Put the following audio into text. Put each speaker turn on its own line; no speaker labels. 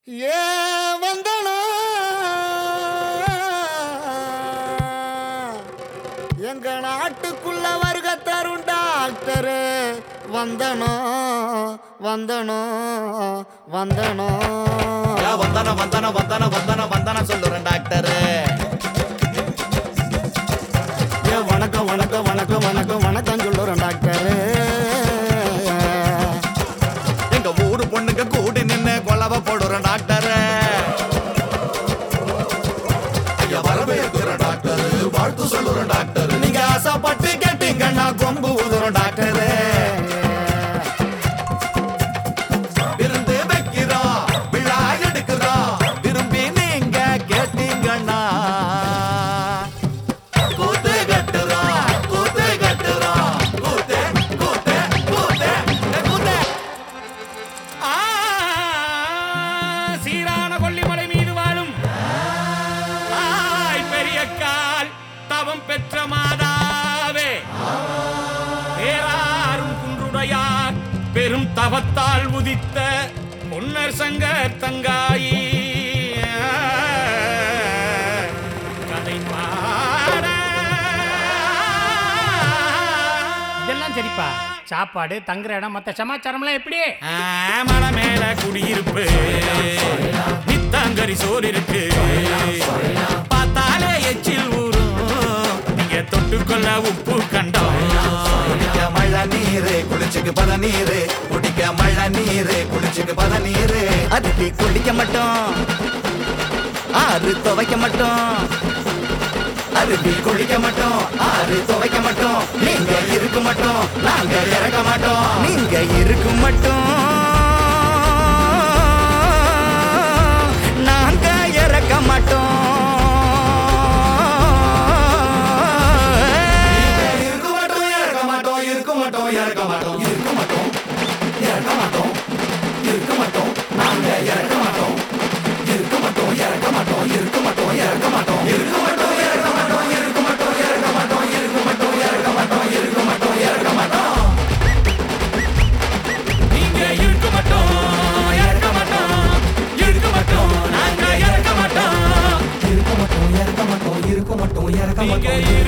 ஏ வந்தனா எங்க நாட்டுக்குள்ள வருக தரும் டாக்டரு வந்தனோ வந்தனோ வந்தனோ
யா வந்தான வந்தான வந்தான வந்தான வந்தான சொல்லுறேன் டாக்டர்
ஏ வணக்கம் வணக்கம் வணக்கம் வணக்கம் வணக்கம் சொல்லுறேன் டாக்டரு
எங்க ஊரு பொண்ணுங்க கூடி நின்னு கொலவ போடுறேன் டாக்டர் ஐயா வரவேற்கிறேன் டாக்டர் வாழ்த்து சொல்லுறேன் டாக்டர் நீங்க ஆசைப்பட்டு கேட்டீங்கன்னா கொம்பு ஊதுறோம் டாக்டர் விருந்து வைக்கிறோம் விழா எடுக்கிறோம் விரும்பி நீங்க கேட்டீங்கன்னா கூத்து கட்டுறோம் கூத்து கட்டுறோம் கூத்து கூத்து கூத்து கூத்து
ஆ, சீரான கொல்லிமலை மீது வாழும் ஆய் பெரிய கால் தவம் பெற்ற மாதாவே பேராரும் குன்றுடையார் பெரும் தவத்தால் உதித்த பொன்னர் சங்க தங்காயி கதை பாட
இதெல்லாம் சரிப்பா சாப்பாடு தங்குற இடம் மத்த சமாச்சாரம்லாம் எப்படி
ஆ, மலை மேல குடியிருப்பு நித்தாங்கரி சோறு இருக்கு பார்த்தாலே எச்சில் ஊரும் நீங்க தொட்டுக்கொள்ள உப்பு கண்டோம்
குடிக்க மழை நீரு குளிச்சுக்கு பத நீரு குடிக்க மழை நீரு குளிச்சுக்கு பத நீரு அதுக்கு குளிக்க மட்டும் ஆறு துவைக்க மட்டும் அருவி குளிக்க மட்டும் ஆறு துவைக்க மட்டும் நீங்க இருக்க மட்டும் நாங்க இறக்க மாட்டோம் நீங்க இருக்க மட்டும் நாங்க இறக்க மாட்டோம் இருக்க மாட்டோம் இறக்க மாட்டோம் இருக்க மாட்டோம் இறக்க மாட்டோம் இருக்க மாட்டோம் இறக்க மாட்டோம் இருக்க மாட்டோம் நாங்க இறக்க மாட்டோம் இருக்க மாட்டோம் இறக்க மாட்டோம் இருக்க மாட்டோம் இறக்க மாட்டோம் இருக்க மாட்டோம் இறக்க மாட்டோம் இருக்க மாட்டோம் இறக்க மாட்டோம் இருக்க மாட்டோம் இறக்க மாட்டோம் இருக்க மாட்டோம் இறக்க மாட்டோம்
நீங்க இருக்க மாட்டோம் இறக்க மாட்டோம் இருக்க மாட்டோம் நாங்க இறக்க மாட்டோம்
இருக்க மாட்டோம் இறக்க மாட்டோம் இருக்க மாட்டோம் இறக்க
நீங்க
மாட்டோம்